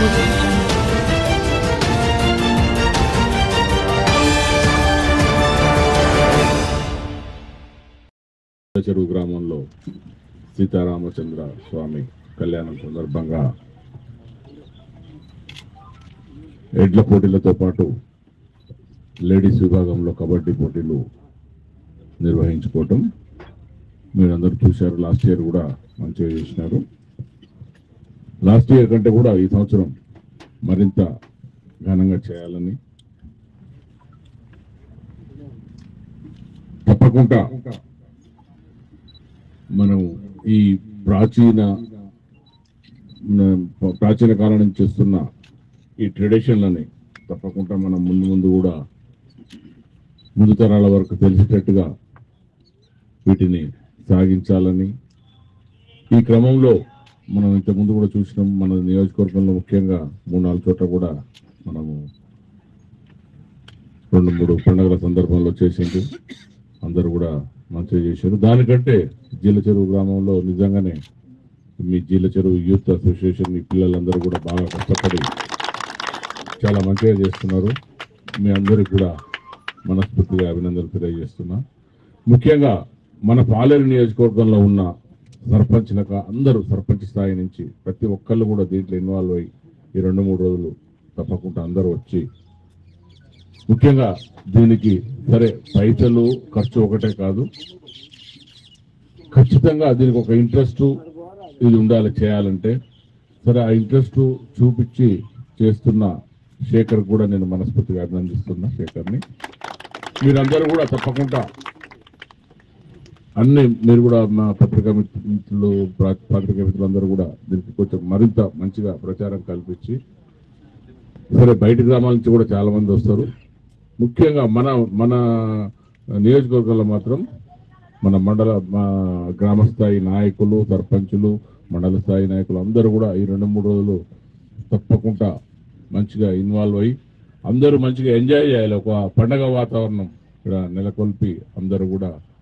చెరువు గ్రామంలో సీతారామచంద్ర స్వామి కళ్యాణం సందర్భంగా ఎడ్ల పోటీలతో పాటు లేడీస్ విభాగంలో కబడ్డీ పోటీలు నిర్వహించుకోవటం మీరందరూ చూశారు లాస్ట్ ఇయర్ కూడా మంచిగా చేసినారు లాస్ట్ ఇయర్ కంటే కూడా ఈ సంవత్సరం మరింత ఘనంగా చేయాలని తప్పకుండా మనం ఈ ప్రాచీన న- ప్రాచీన కాలం నుంచి చేస్తున్న ఈ ట్రెడిషన్లని తప్పకుండా మనం ముందు ముందు కూడా ముందు తరాల వరకు తెలిసేటట్టుగా వీటిని సాగించాలని ఈ క్రమంలో మనం ఇంతకుముందు కూడా చూసినాం మన నియోజకవర్గంలో ముఖ్యంగా మూడు నాలుగు చోట్ల కూడా మనము రెండు మూడు పండుగల సందర్భంలో చేసింది అందరూ కూడా మంచిగా చేశారు దానికంటే జీల చెరువు గ్రామంలో నిజంగానే మీ జీల చెరువు యూత్ అసోసియేషన్ మీ పిల్లలందరూ కూడా బాగా కష్టపడి చాలా మంచిగా చేస్తున్నారు మీ అందరికి కూడా మనస్ఫూర్తిగా అభినందనలు తెలియజేస్తున్నా ముఖ్యంగా మన పాలేరు నియోజకవర్గంలో ఉన్న సర్పంచ్లక అందరూ సర్పంచ్ స్థాయి నుంచి ప్రతి ఒక్కళ్ళు కూడా దీంట్లో ఇన్వాల్వ్ అయ్యి ఈ రెండు మూడు రోజులు తప్పకుండా అందరూ వచ్చి ముఖ్యంగా దీనికి సరే పైసలు ఖర్చు ఒకటే కాదు ఖచ్చితంగా దీనికి ఒక ఇంట్రెస్ట్ ఇది ఉండాలి చేయాలంటే సరే ఆ ఇంట్రెస్ట్ చూపించి చేస్తున్న శేఖర్ కూడా నేను మనస్ఫూర్తిగా అభినందిస్తున్నా శేఖర్ని మీరందరూ కూడా తప్పకుండా అన్ని మీరు కూడా మా పత్రికా మిత్- మిత్రులు ప్రా- పత్రికా మిత్రులందరూ కూడా దీనికి కొంచెం మరింత మంచిగా ప్రచారం కల్పించి సరే బయట గ్రామాల నుంచి కూడా చాలా మంది వస్తారు ముఖ్యంగా మన మన నియోజకవర్గంలో మాత్రం మన మండల మా గ్రామ స్థాయి నాయకులు సర్పంచులు మండల స్థాయి నాయకులు అందరూ కూడా ఈ రెండు మూడు రోజులు తప్పకుండా మంచిగా ఇన్వాల్వ్ అయ్యి అందరూ మంచిగా ఎంజాయ్ చేయాలి ఒక పండగ వాతావరణం ఇక్కడ నెలకొల్పి అందరూ కూడా